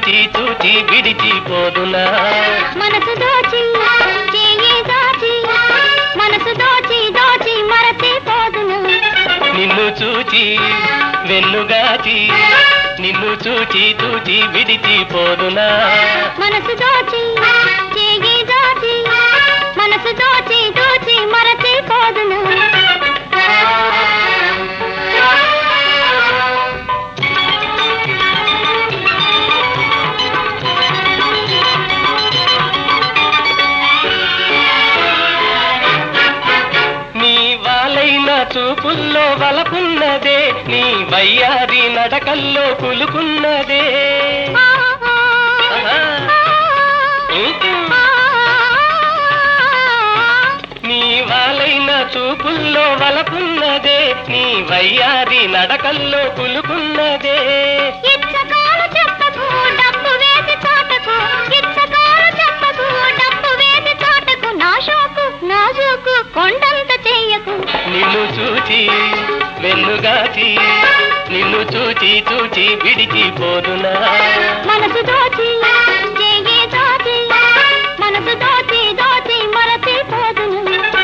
చూచి చూచి విడిచిపోదునా మనసు దోచి చేయి దాచి మనసు దోచి దోచి మరచిపోదును నిన్ను చూచి వెన్నుగాచి నిన్ను చూచి చూచి విడిచిపోదునా మనసు దోచి చేయి దాచి మనసు దోచి దోచి మరచిపోదును నీ వాలైన చూపుల్లో వలపున్నదే నీ వయ్యారి నడకల్లో కులుకున్నదే ఆహా. నీ వాలైన చూపుల్లో వలపున్నదే నీ వయ్యారి నడకల్లో కులుకున్నదే ఇచ్చకాలు చెప్పకు డబ్బు వేసి చోటకు ఇచ్చకాలు చెప్పకు డబ్బు వేసి చోటకు నా షోకు నా జోకు కొండంత చెయ్యకు నిన్ను చూచి వెన్నుగాచి నిన్ను చూచి చూచి విడిచిపోదునా మనసు దోచి చెయ్యి దోచి మనసు దోచి దోచి మరచిపోదును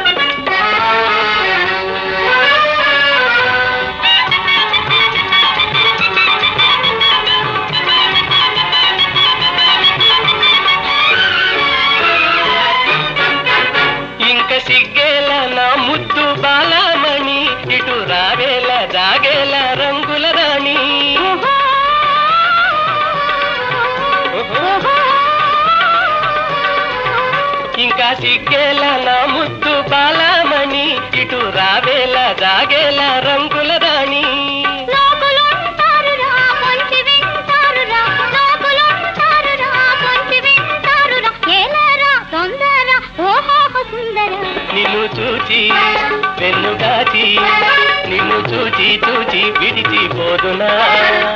ఇంక సిగ్గేల నా ముద్దు బాలమణి ఇటు రావేల జాగేల రంగుల రాణి ఓహో ఓహో ఇంకా సిగ్గేల నా ముద్దు బాలమణి ఇటు రావేల జాగేల రంగుల రాణి లోకులుంటారురా, పొంచి వింటారురా, లోకులుంటారురా, పొంచి వింటారురా. ఏలేరా, తొందర, ఓహోహో సుందర. నిన్ను చూచి వెన్నుగాచి నిన్ను చూచి చూచి విడిచిపోదునా